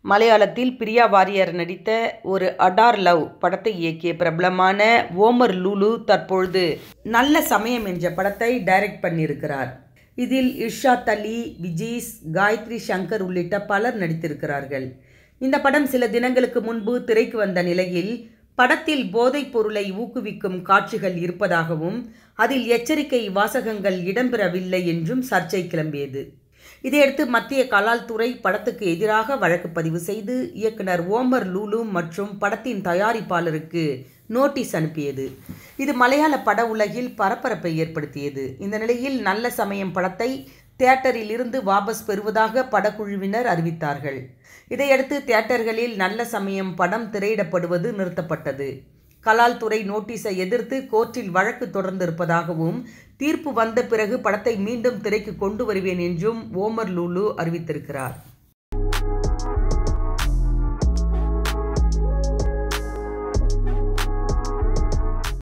மலையாளத்தில் பிரியா வாரியர் நடித்த ஒரு அடார் லவ் படத்தை இயக்கிய பிரபலமான ஓமர் லூலு தற்பொழுது நல்ல சமயம் என்ற படத்தை டைரக்ட் பண்ணியிருக்கிறார் இதில் இர்ஷாத் அலி விஜீஸ் காயத்ரி சங்கர் உள்ளிட்ட பலர் நடித்திருக்கிறார்கள் இந்த படம் சில தினங்களுக்கு முன்பு திரைக்கு வந்த நிலையில் படத்தில் போதைப் பொருளை ஊக்குவிக்கும் காட்சிகள் இருப்பதாகவும் அதில் எச்சரிக்கை வாசகங்கள் இடம்பெறவில்லை என்றும் சர்ச்சை கிளம்பியது இதையடுத்து மத்திய கலால் துறை படத்துக்கு எதிராக வழக்கு பதிவு செய்து இயக்குனர் ஓமர் லூலு மற்றும் படத்தின் தயாரிப்பாளருக்கு நோட்டீஸ் அனுப்பியது இது மலையாள பட உலகில் பரபரப்பை ஏற்படுத்தியது இந்த நிலையில் நல்ல சமயம் படத்தை தியேட்டரில் இருந்து வாபஸ் பெறுவதாக படக்குழுவினர் அறிவித்தார்கள் இதையடுத்து தியேட்டர்களில் நல்ல சமயம் படம் திரையிடப்படுவது நிறுத்தப்பட்டது கலால் துறை நோட்டீஸை எதிர்த்து கோர்ட்டில் வழக்கு தொடர்ந்திருப்பதாகவும் தீர்ப்பு வந்த பிறகு படத்தை மீண்டும் திரைக்கு கொண்டு வருவேன் என்றும் ஓமர் லூலு அறிவித்திருக்கிறார்